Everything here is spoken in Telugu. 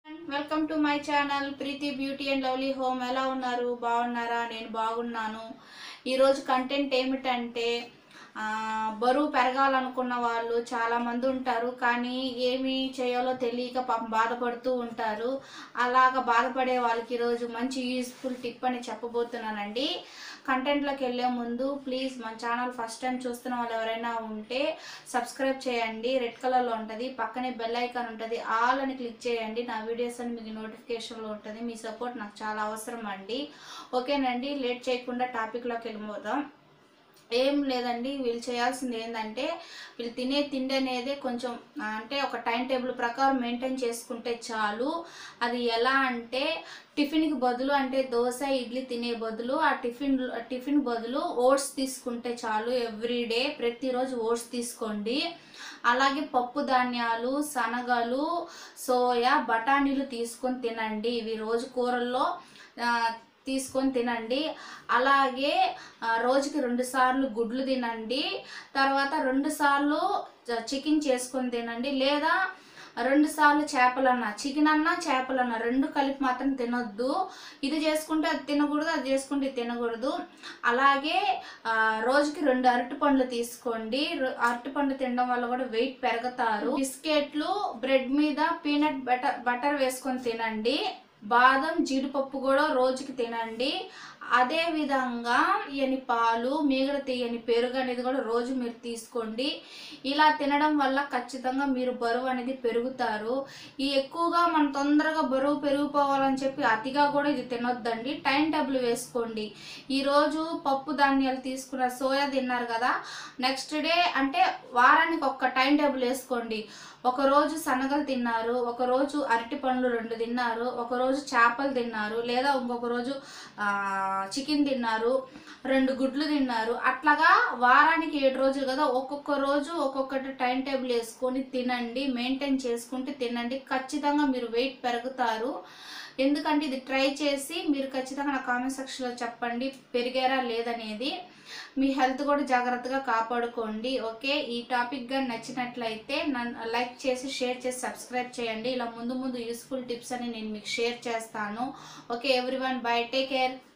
welcome to my channel Preethi beauty and lovely home ఎలా ఉన్నారు బాగున్నారా నేను బాగున్నాను ఈరోజు కంటెంట్ ఏమిటంటే ఆ, బరువు పెరగాలనుకున్న వాళ్ళు చాలా మంది ఉంటారు కానీ ఏమి చేయాలో తెలియక పాపం బాధపడుతూ ఉంటారు అలాగ బాధపడే వాళ్ళకి ఈరోజు మంచి యూస్ఫుల్ టిప్ అని చెప్పబోతున్నానండి కంటెంట్లోకి వెళ్ళే ముందు ప్లీజ్ మన ఛానల్ ఫస్ట్ టైం చూస్తున్న వాళ్ళు ఎవరైనా ఉంటే సబ్స్క్రైబ్ చేయండి రెడ్ కలర్లో ఉంటుంది పక్కనే బెల్ ఐకాన్ ఉంటుంది ఆల్ అని క్లిక్ చేయండి నా వీడియోస్ అని మీకు నోటిఫికేషన్లో ఉంటుంది మీ సపోర్ట్ నాకు చాలా అవసరం అండి ఓకేనండి లేట్ చేయకుండా టాపిక్లోకి వెళ్ళిపోదాం ఏం లేదండి వీళ్ళు చేయాల్సింది ఏంటంటే వీళ్ళు తినే తిండి అనేది కొంచెం ఆ, అంటే ఒక టైం టేబుల్ ప్రకారం మెయింటైన్ చేసుకుంటే చాలు అది ఎలా అంటే టిఫిన్కి బదులు అంటే దోశ ఇడ్లీ తినే బదులు ఆ టిఫిన్ టిఫిన్ బదులు ఓట్స్ తీసుకుంటే చాలు ఎవ్రీడే ప్రతిరోజు ఓట్స్ తీసుకోండి అలాగే పప్పు ధాన్యాలు శనగలు సోయా బఠానీలు తీసుకొని తినండి ఇవి రోజు కూరల్లో ఆ, తీసుకొని తినండి అలాగే ఆ, రోజుకి రెండు సార్లు గుడ్లు తినండి తర్వాత రెండు సార్లు చికెన్ చేసుకొని తినండి లేదా రెండు సార్లు చేపలన్నా చికెన్ అన్నా చేపలన్నా రెండు కలిపి మాత్రం తినొద్దు ఇది చేసుకుంటే అది తినకూడదు అది చేసుకుంటే ఇది తినకూడదు అలాగే ఆ, రోజుకి రెండు అరటి పండ్లు తీసుకోండి రొ- అరటి పండ్లు తినడం వల్ల కూడా వెయిట్ పెరుగుతారు బిస్కెట్లు బ్రెడ్ మీద పీనట్ బటర్ బటర్ వేసుకొని తినండి బాదం జీడిపప్పు కూడా రోజుకి తినండి అదే విధంగా తీయని పాలు మీగడ తీయని పెరుగు అనేది కూడా రోజు మీరు తీసుకోండి ఇలా తినడం వల్ల ఖచ్చితంగా మీరు బరువు అనేది పెరుగుతారు ఈ ఎక్కువగా మనం తొందరగా బరువు పెరిగిపోవాలని చెప్పి అతిగా కూడా ఇది తినొద్దండి టైం టేబుల్ వేసుకోండి ఈరోజు పప్పు ధాన్యాలు తీసుకున్న సోయా తిన్నారు కదా నెక్స్ట్ డే అంటే వారానికి ఒక్క టైం టేబుల్ వేసుకోండి ఒక రోజు శనగలు తిన్నారు ఒక రోజు అరటి పండ్లు రెండు తిన్నారు ఒక రోజు చేపలు తిన్నారు లేదా ఇంకొక రోజు ఆ, చికెన్ తిన్నారు రెండు గుడ్లు తిన్నారు అట్లాగా వారానికి ఏడు రోజులు కదా ఒక్కొక్క రోజు ఒక్కొక్కటి టైం టేబుల్ వేసుకొని తినండి మెయింటైన్ చేసుకుంటే తినండి ఖచ్చితంగా మీరు వెయిట్ పెరుగుతారు ఎందుకంటే ఇది ట్రై చేసి మీరు ఖచ్చితంగా నా కామెంట్ సెక్షన్లో చెప్పండి పెరిగారా లేదనేది మీ హెల్త్ కూడా జాగ్రత్తగా కాపాడుకోండి ఓకే ఈ టాపిక్ కానీ నచ్చినట్లయితే నన్ను లైక్ చేసి షేర్ చేసి సబ్స్క్రైబ్ చేయండి ఇలా ముందు ముందు యూస్ఫుల్ టిప్స్ అని నేను మీకు షేర్ చేస్తాను okay everyone bye take care